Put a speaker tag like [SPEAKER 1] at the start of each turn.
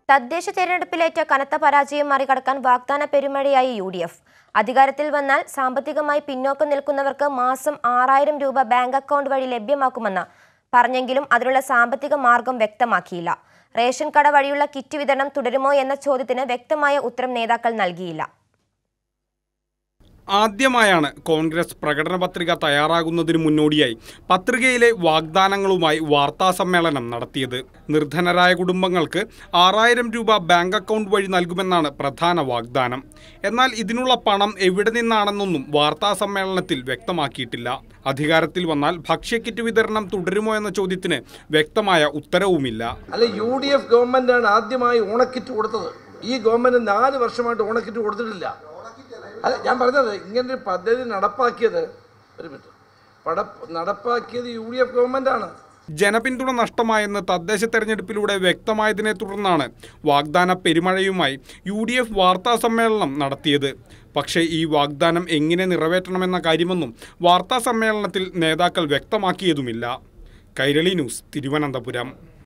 [SPEAKER 1] തദ്ദേശ തെരഞ്ഞെടുപ്പിലേറ്റ കനത്ത പരാജയം മറികടക്കാൻ വാഗ്ദാന പെരുമഴയായി യു ഡി എഫ് അധികാരത്തിൽ വന്നാൽ സാമ്പത്തികമായി പിന്നോക്കം നിൽക്കുന്നവർക്ക് മാസം ആറായിരം രൂപ ബാങ്ക് അക്കൗണ്ട് വഴി ലഭ്യമാക്കുമെന്ന് പറഞ്ഞെങ്കിലും അതിനുള്ള സാമ്പത്തിക മാർഗം വ്യക്തമാക്കിയില്ല റേഷൻ കട വഴിയുള്ള കിറ്റ് വിതരണം തുടരുമോ എന്ന ചോദ്യത്തിന് വ്യക്തമായ ഉത്തരം നേതാക്കൾ നൽകിയില്ല
[SPEAKER 2] ആദ്യമായാണ് കോൺഗ്രസ് പ്രകടന പത്രിക തയ്യാറാകുന്നതിന് മുന്നോടിയായി പത്രികയിലെ വാഗ്ദാനങ്ങളുമായി വാർത്താ സമ്മേളനം നടത്തിയത് നിർധനരായ കുടുംബങ്ങൾക്ക് ആറായിരം രൂപ ബാങ്ക് അക്കൗണ്ട് വഴി നൽകുമെന്നാണ് പ്രധാന വാഗ്ദാനം എന്നാൽ ഇതിനുള്ള പണം എവിടെ നിന്നാണെന്നൊന്നും വാർത്താ സമ്മേളനത്തിൽ വ്യക്തമാക്കിയിട്ടില്ല അധികാരത്തിൽ വന്നാൽ ഭക്ഷ്യക്കിറ്റ് വിതരണം തുടരുമോ എന്ന ചോദ്യത്തിന് വ്യക്തമായ ഉത്തരവുമില്ല
[SPEAKER 3] അല്ല യു ഡി എഫ് ഗവൺമെൻറ്റാണ് ആദ്യമായി ഓണക്കിറ്റ് കൊടുത്തത് ഈ ഗവൺമെൻറ് നാല് വർഷമായിട്ട് ഓണക്കിറ്റ് കൊടുത്തിട്ടില്ല അല്ല ഞാൻ പറഞ്ഞത് ഇങ്ങനൊരു പദ്ധതി നടപ്പാക്കിയത് ഒരു മിനിറ്റ് പട നടപ്പാക്കിയത് യു ഡി എഫ് ഗവൺമെൻറ്റാണ്
[SPEAKER 2] ജനപിന്തുണ നഷ്ടമായെന്ന് തദ്ദേശ തെരഞ്ഞെടുപ്പിലൂടെ വ്യക്തമായതിനെ തുടർന്നാണ് വാഗ്ദാന പെരുമഴയുമായി യു ഡി എഫ് വാർത്താ സമ്മേളനം നടത്തിയത് പക്ഷേ ഈ വാഗ്ദാനം എങ്ങനെ നിറവേറ്റണമെന്ന കാര്യമൊന്നും വാർത്താ സമ്മേളനത്തിൽ നേതാക്കൾ വ്യക്തമാക്കിയതുമില്ല കൈരളി ന്യൂസ് തിരുവനന്തപുരം